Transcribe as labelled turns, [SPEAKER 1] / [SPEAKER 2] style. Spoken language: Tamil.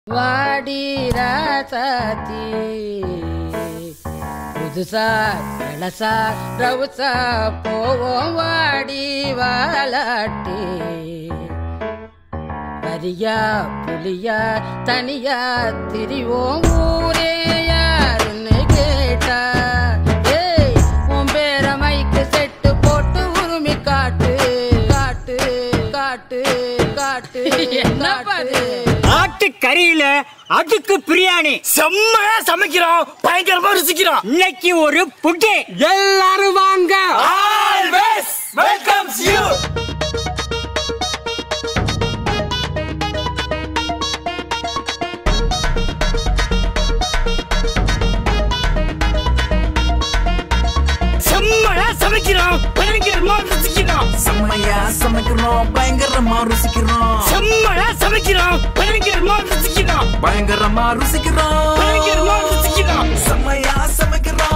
[SPEAKER 1] வாடி ராசாத்தி புதுசா பழசா ரவுசா போவோம் வாடி வாலாட்டி வரியா புலியா தனியா திரிவோம் ஊரே யாருன்னு கேட்டா ஏய் உன் பேர மைக்கு செட்டு போட்டு உருமி காட்டு காட்டு காட்டு காட்டு என்ன பாரு
[SPEAKER 2] ஆட்டு கறியில அதுக்கு பிரியாணி
[SPEAKER 3] செம்மையா சமைக்கிறோம் பயங்கரமா ருசிக்கிறோம்
[SPEAKER 2] இன்னைக்கு ஒரு புட்டு
[SPEAKER 4] எல்லாரும் வாங்க
[SPEAKER 3] ஆல்வேஸ் வெல்கம்ஸ் யூ செம்மையா சமைக்கிறோம் பயங்கரமா ருசிக்கிறோம்
[SPEAKER 5] செம்மையா சமைக்கிறோம் பயங்கரமா ருசிக்கிறோம்
[SPEAKER 3] செம்மையா சமைக்கிறோம் பயங்கரமா ருசிக்கிறோம்
[SPEAKER 5] பயங்கரமா ருசிக்கிறோம்
[SPEAKER 3] பயங்கரமா ருசிக்கிறோம்
[SPEAKER 5] செம்மையா சமைக்கிறோம்